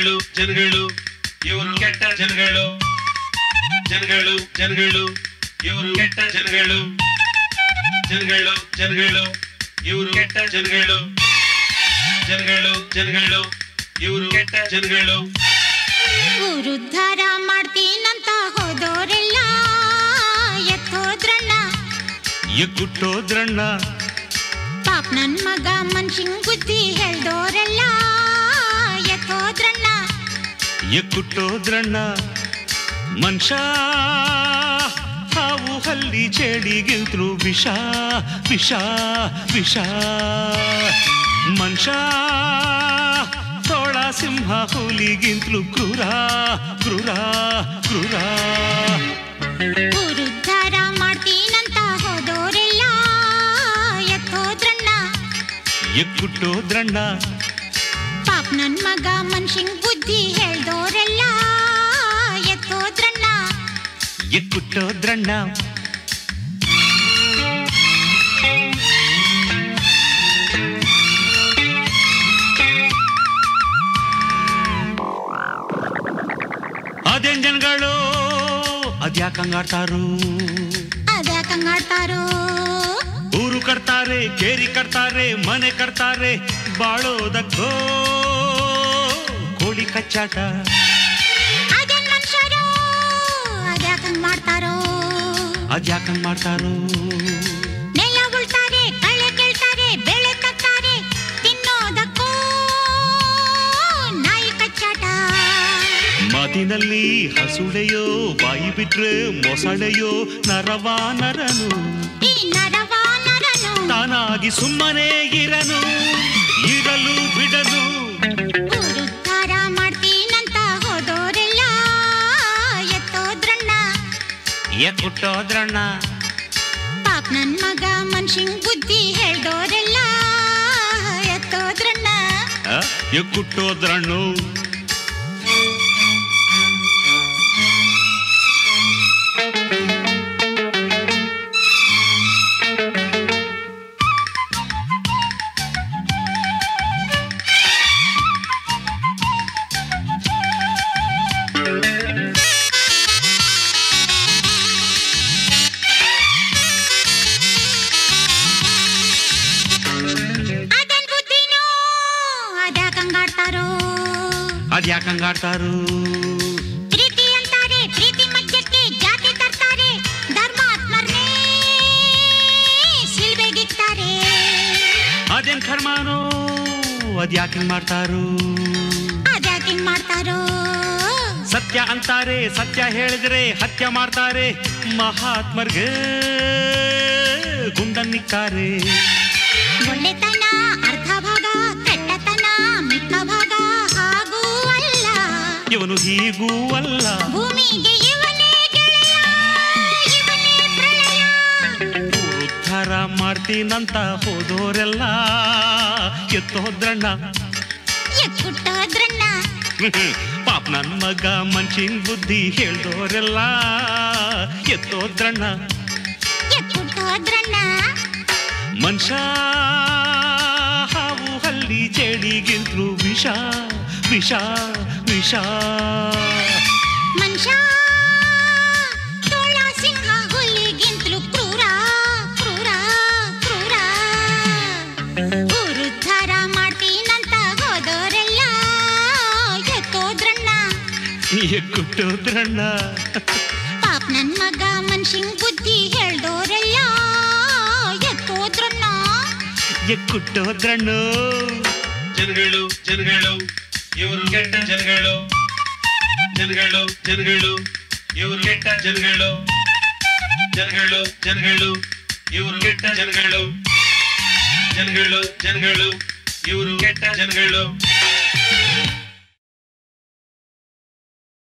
ಜನಗಳು ಜನಗಳು ಇವರು ಕೆಟ್ಟ ಜನಗಳು ಜನಗಳು ಜನಗಳು ಇವರು ಕೆಟ್ಟ ಜನಗಳು ಜನಗಳು ಜನಗಳು ಇವರು ಕೆಟ್ಟ ಜನಗಳು ಜನಗಳು ಜನಗಳು ಇವರು ಕೆಟ್ಟ ಜನಗಳು ಉರುದ್ಧಾರ ಮಾಡ್ತೀನಂತ ಹೋದೋರೆಲ್ಲ ಎತ್ತೋದ್ರಣ್ಣ ಎಕ್ಕುಟ್ಟೋದ್ರಣ್ಣ ಪಾಪ್ ನನ್ ಮಗ ಮನ್ಷಿಂಗ್ ಬುದ್ಧಿ ಹೇಳ್ದೋರೆಲ್ಲ ಎತ್ತೋದ್ರಣ್ಣ ಎಕ್ಕುಟ್ಟೋದ್ರಣ್ಣ ಮನುಷ್ಯ ಹಾವು ಹಲ್ಲಿ ಚೇಡಿಗಿಲ್ದ್ರು ವಿಷ ವಿಷ ವಿಷ ಮನುಷ್ಯ ತೋಳ ಸಿಂಹ ಹುಲಿಗಿಂತಲೂ ಕ್ರೂರ ಕ್ರೂರ ಕ್ರೂರ ಉರುದ್ಧಾರ ಮಾಡ್ತೀನಂತ ಹೋದೋರೆಲ್ಲ ಎತ್ತೋದ್ರಣ್ಣ ಎಕ್ಕುಟ್ಟೋದ್ರಣ್ಣ ಪಾಪ್ ನನ್ ಮಗ ಮನ್ಷಿಂಗ್ ಬುದ್ಧಿ ಹೇಳ್ದೋರೆಲ್ಲ ಎತ್ತೋದ್ರಣ್ಣ ಎಕ್ಕುಟ್ಟೋದ್ರಣ್ಣ ಅದೇನ್ ಜನಗಳು ಅದ್ಯಾಕಂಗಾಡ್ತಾರು ಅದ್ಯಾಕಂಗಾಡ್ತಾರೋ ಊರು ಕಟ್ತಾರೆ ಕೇರಿ ಕಟ್ತಾರೆ ಮನೆ ಕಟ್ತಾರೆ ಬಾಳೋದಕ್ಕೋ ಕೋಳಿ ಕಚ್ಚಾಟ ಅದೇನ್ ಮನುಷ್ಯರು ಅದ್ಯಾಕಂಗ್ ಮಾಡ್ತಾರೋ ಅದ್ಯಾಕಂಗ್ ಮಾಡ್ತಾರೋ ನೆಲ ಉಳ್ತಾರೆ ಕಳೆ ಕೇಳ್ತಾರೆ ಬೆಳೆ ತತ್ತಾರೆ ತಿನ್ನೋದಕ್ಕೂ ನಾಯಿ ಕಚ್ಚಾಟ ಮಾತಿನಲ್ಲಿ ಹಸುಳೆಯೋ ಬಾಯಿ ಬಿಟ್ರೆ ಮೊಸಳೆಯೋ ನರವಾ ನರನು ಈ ನರವ ನರನು ತಾನಾಗಿ ಸುಮ್ಮನೆ ಇರನು ಇರಲು ಬಿಡನು ಉರುದ್ಧಾರ ಮಾಡ್ತೀನಂತ ಹೋದೋರೆಲ್ಲ ಎತ್ತೋದ್ರಣ್ಣ ಎಕ್ಕುಟ್ಟೋದ್ರಣ್ಣ ಪಾಪ್ ನನ್ ಮಗ ಮನ್ಷಿಂಗ್ ಬುದ್ಧಿ ಹೇಳ್ದೋರೆಲ್ಲ ಎತ್ತೋದ್ರಣ್ಣ ಆ, ಎಕ್ಕುಟ್ಟೋದ್ರಣ್ಣು ಅದೇನ್ ಬುದ್ಧಿನೋ ಅದ್ಯಾಕಂಗಾಡ್ತಾರೋ ಅದ್ಯಾಕಂಗಾಡ್ತಾರು ಪ್ರೀತಿ ಅಂತಾರೆ ಪ್ರೀತಿ ಮಧ್ಯಕ್ಕೆ ಜಾತಿ ತರ್ತಾರೆ ಧರ್ಮಾತ್ಮರ್ನೇ ಸಿಲ್ಬೆಗಿಕ್ತಾರೆ ಅದೇನ್ ಕರ್ಮಾನೋ ಅದ್ಯಾಕಿಂಗ್ ಮಾಡ್ತಾರು ಅದ್ಯಾಕಿಂಗ್ ಮಾಡ್ತಾರೋ ಸತ್ಯ ಅಂತಾರೆ ಸತ್ಯ ಹೇಳಿದ್ರೆ ಹತ್ಯ ಮಾಡ್ತಾರೆ ಮಹಾತ್ಮರ್ಗೆ ಗುಂಡನ್ನಿಕ್ತಾರೆ ಒಳ್ಳೆತನ ಅರ್ಧ ಭಾಗ ಕೆಟ್ಟತನ ಮಿಕ್ಕ ಭಾಗ ಹಾಗೂ ಅಲ್ಲ ಇವನು ಹೀಗೂ ಅಲ್ಲ ಭೂಮಿಗೆ ಇವನೇ ಗೆಳೆಯ ಇವನೇ ಪ್ರಳಯ ಉದ್ಧಾರ ಮಾಡ್ತೀನಂತ ಹೋದೋರೆಲ್ಲ ಎತ್ತೋದ್ರಣ್ಣ ಎಕ್ಕುಟ್ಟೋದ್ರಣ್ಣ ಪಾಪ್ ನನ್ ಮಗ ಮನ್ಷಿನ್ ಬುದ್ಧಿ ಹೇಳ್ದೋರೆಲ್ಲ ಎತ್ತೋದ್ರಣ್ಣ ಎಕ್ಕುಟ್ಟೋದ್ರಣ್ಣ ಮನುಷ್ಯ ಹಾವು ಹಲ್ಲಿ ಚೇಡಿಗಿಂತಲೂ ವಿಷ ವಿಷ ವಿಷ ಮನುಷ್ಯ ತೋಳ ಸಿಂಹ ಹುಲಿಗಿಂತಲೂ ಕ್ರೂರ ಕ್ರೂರ ಕ್ರೂರ ಉರುದ್ಧಾರ ಮಾಡ್ತೀನಂತ ಹೋದೋರೆಲ್ಲ ಎತ್ತೋದ್ರಣ್ಣ ಎಕ್ಕುಟ್ಟೋದ್ರಣ್ಣ ಪಾಪ್ ನನ್ ಮಗ ಮನ್ಷಿಂಗ್ ಬುದ್ಧಿ ಹೇಳ್ದೋರೆಲ್ಲ ಎತ್ತೋದ್ರಣ್ಣ ಎಕ್ಕುಟ್ಟೋದ್ರಣ್ಣ ಜನಗಳು ಜನಗಳು ಇವರು ಕೆಟ್ಟ ಜನಗಳು ಜನಗಳು ಜನಗಳು ಇವರು ಕೆಟ್ಟ ಜನಗಳು ಜನಗಳು ಜನಗಳು ಇವರು ಕೆಟ್ಟ ಜನಗಳು ಜನಗಳು ಜನಗಳು ಇವರು ಕೆಟ್ಟ ಜನಗಳು